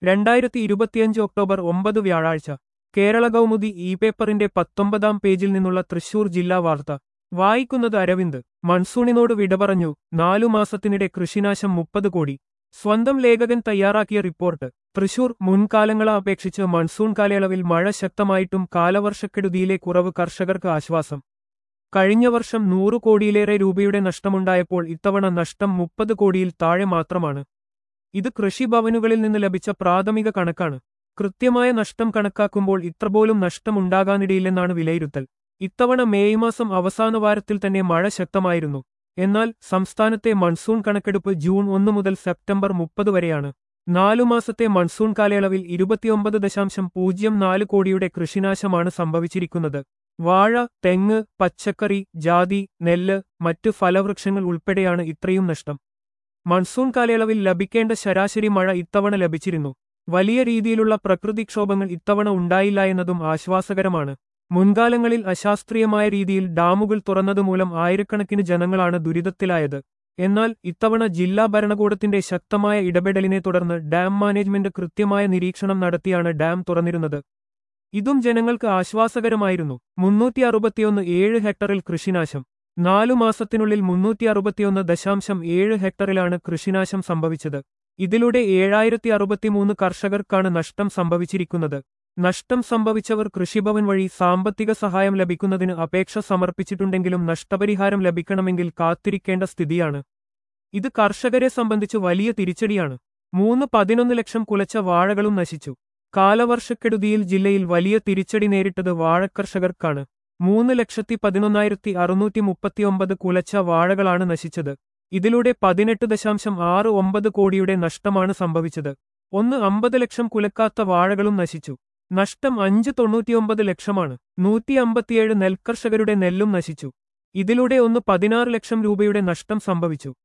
രണ്ടായിരത്തി ഇരുപത്തിയഞ്ച് ഒക്ടോബർ ഒമ്പത് വ്യാഴാഴ്ച കേരള കൗമുദി ഇ പേപ്പറിന്റെ പത്തൊമ്പതാം പേജിൽ നിന്നുള്ള തൃശൂർ ജില്ലാ വാർത്ത വായിക്കുന്നത് അരവിന്ദ് മൺസൂണിനോട് വിട പറഞ്ഞു നാലു മാസത്തിനിടെ കൃഷിനാശം മുപ്പത് കോടി സ്വന്തം ലേഖകൻ തയ്യാറാക്കിയ റിപ്പോർട്ട് തൃശൂർ മുൻകാലങ്ങളെ അപേക്ഷിച്ച് മൺസൂൺ കാലയളവിൽ മഴ ശക്തമായിട്ടും കാലവർഷക്കെടുതിയിലെ കുറവ് കർഷകർക്ക് ആശ്വാസം കഴിഞ്ഞ വർഷം നൂറു കോടിയിലേറെ രൂപയുടെ നഷ്ടമുണ്ടായപ്പോൾ ഇത്തവണ നഷ്ടം മുപ്പത് കോടിയിൽ താഴെ മാത്രമാണ് ഇത് കൃഷിഭവനുകളിൽ നിന്ന് ലഭിച്ച പ്രാഥമിക കണക്കാണ് കൃത്യമായ നഷ്ടം കണക്കാക്കുമ്പോൾ ഇത്രപോലും നഷ്ടമുണ്ടാകാനിടയില്ലെന്നാണ് വിലയിരുത്തൽ ഇത്തവണ മേയ് മാസം അവസാന വാരത്തിൽ തന്നെ മഴ ശക്തമായിരുന്നു എന്നാൽ സംസ്ഥാനത്തെ മൺസൂൺ കണക്കെടുപ്പ് ജൂൺ ഒന്ന് മുതൽ സെപ്റ്റംബർ മുപ്പത് വരെയാണ് നാലു മാസത്തെ മൺസൂൺ കാലയളവിൽ ഇരുപത്തിയൊമ്പത് ദശാംശം പൂജ്യം നാല് കോടിയുടെ കൃഷിനാശമാണ് സംഭവിച്ചിരിക്കുന്നത് വാഴ തെങ്ങ് പച്ചക്കറി ജാതി നെല്ല് മറ്റു ഫലവൃക്ഷങ്ങൾ ഉൾപ്പെടെയാണ് ഇത്രയും നഷ്ടം മൺസൂൺ കാലയളവിൽ ലഭിക്കേണ്ട ശരാശരി മഴ ഇത്തവണ ലഭിച്ചിരുന്നു വലിയ രീതിയിലുള്ള പ്രകൃതിക്ഷോഭങ്ങൾ ഇത്തവണ ഉണ്ടായില്ല എന്നതും ആശ്വാസകരമാണ് മുൻകാലങ്ങളിൽ അശാസ്ത്രീയമായ രീതിയിൽ ഡാമുകൾ തുറന്നതുമൂലം ആയിരക്കണക്കിന് ജനങ്ങളാണ് ദുരിതത്തിലായത് എന്നാൽ ഇത്തവണ ജില്ലാ ഭരണകൂടത്തിന്റെ ശക്തമായ ഇടപെടലിനെ തുടർന്ന് ഡാം മാനേജ്മെന്റ് കൃത്യമായ നിരീക്ഷണം നടത്തിയാണ് ഡാം തുറന്നിരുന്നത് ഇതും ജനങ്ങൾക്ക് ആശ്വാസകരമായിരുന്നു മുന്നൂറ്റി അറുപത്തിയൊന്ന് ഏഴ് ഹെക്ടറിൽ കൃഷിനാശം നാലു മാസത്തിനുള്ളിൽ മുന്നൂറ്റി അറുപത്തിയൊന്ന് ദശാംശം ഏഴ് ഹെക്ടറിലാണ് കൃഷിനാശം സംഭവിച്ചത് ഇതിലൂടെ ഏഴായിരത്തി അറുപത്തിമൂന്ന് കർഷകർക്കാണ് നഷ്ടം സംഭവിച്ചിരിക്കുന്നത് നഷ്ടം സംഭവിച്ചവർ കൃഷിഭവൻ വഴി സാമ്പത്തിക സഹായം ലഭിക്കുന്നതിന് അപേക്ഷ സമർപ്പിച്ചിട്ടുണ്ടെങ്കിലും നഷ്ടപരിഹാരം ലഭിക്കണമെങ്കിൽ കാത്തിരിക്കേണ്ട സ്ഥിതിയാണ് ഇത് കർഷകരെ സംബന്ധിച്ച് വലിയ തിരിച്ചടിയാണ് മൂന്ന് പതിനൊന്ന് ലക്ഷം കുലച്ച വാഴകളും നശിച്ചു കാലവർഷക്കെടുതിയിൽ ജില്ലയിൽ വലിയ തിരിച്ചടി നേരിട്ടത് വാഴക്കർഷകർക്കാണ് മൂന്ന് ലക്ഷത്തി പതിനൊന്നായിരത്തി അറുന്നൂറ്റി മുപ്പത്തിയൊമ്പത് കുലച്ച വാഴകളാണ് നശിച്ചത് ഇതിലൂടെ പതിനെട്ട് ദശാംശം ആറ് ഒമ്പത് കോടിയുടെ നഷ്ടമാണ് സംഭവിച്ചത് ഒന്ന് അമ്പത് ലക്ഷം കുലക്കാത്ത വാഴകളും നശിച്ചു നഷ്ടം അഞ്ച് തൊണ്ണൂറ്റിയൊമ്പത് ലക്ഷമാണ് നൂറ്റി അമ്പത്തിയേഴ് നെൽകർഷകരുടെ നെല്ലും നശിച്ചു ഇതിലൂടെ ഒന്ന് പതിനാറ് ലക്ഷം രൂപയുടെ നഷ്ടം സംഭവിച്ചു